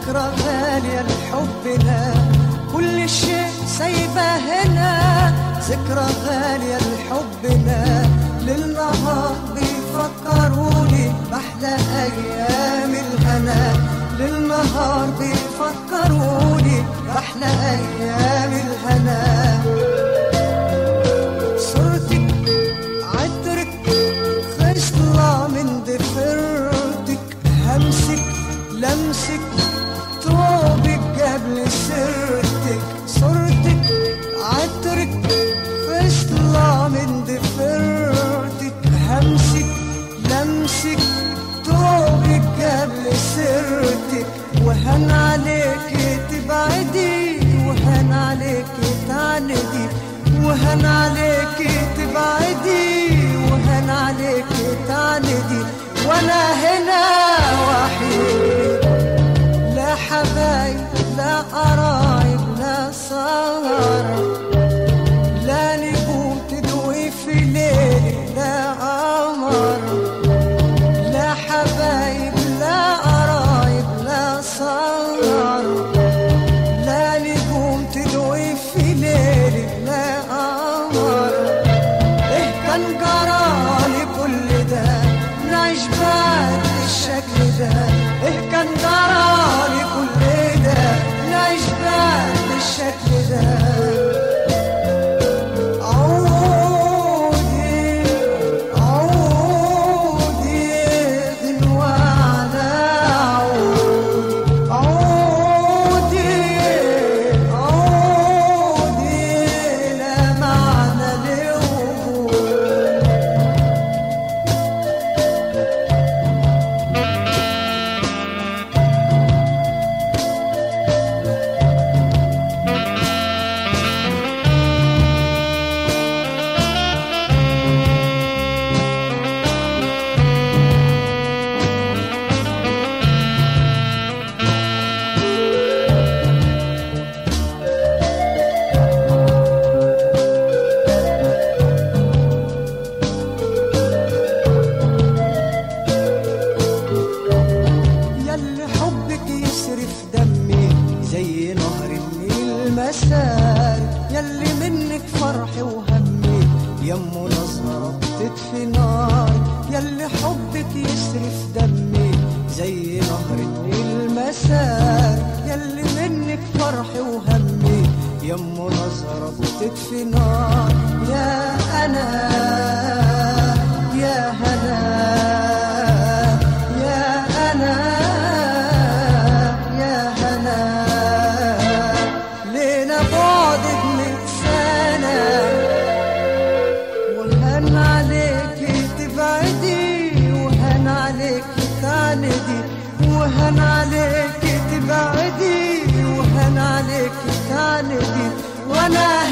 ذكرى غالية لحبنا كل شيء سايبه هنا ذكرى غالية لحبنا للنهار بيفكروني بأحلى أيام الهنا للنهار بيفكروني بأحلى أيام الهنا صورتك عطرك خصلة من ضفيرتك همسك لمسك طوبك قبل سيرتك صورتك عطرك خصلة من ضفيرتك همسك لمسك طوبك قبل سيرتك وهن عليك تبعدي وهن عليك تعندي وهن عليك تبعدي وهن عليك تعندي وانا هنا وحيد لا حبايب لا قرايب لا سهرة لا نجوم تدوي في ليل لا قمر لا حبايب لا قرايب لا سهرة لا نجوم تدوي في ليل لا قمر ايه كان جرالي كل ده نعيش بعد الشكل ده ايه كان جرالي كل ده نعيش بعد الشكل ده عودي عودي غنوة على عودي عودي عودي لا معنى لوجودي ياللي حبك يسرف دمي زي نهر النيل مسار ياللي منك فرحي وهمي يمه نظرة بتطفي نار ياللي حبك يسرف دمي زي نهر النيل مسار ياللي منك فرحي وهمي يمه نظرة بتطفي نار يا أنا يا هنا يا أنا يا هنا لينا بعدك من سنة وهن عليك تبعدي وهن عليك تعندي وهن عليك تبعدي وهن عليك تعندي وانا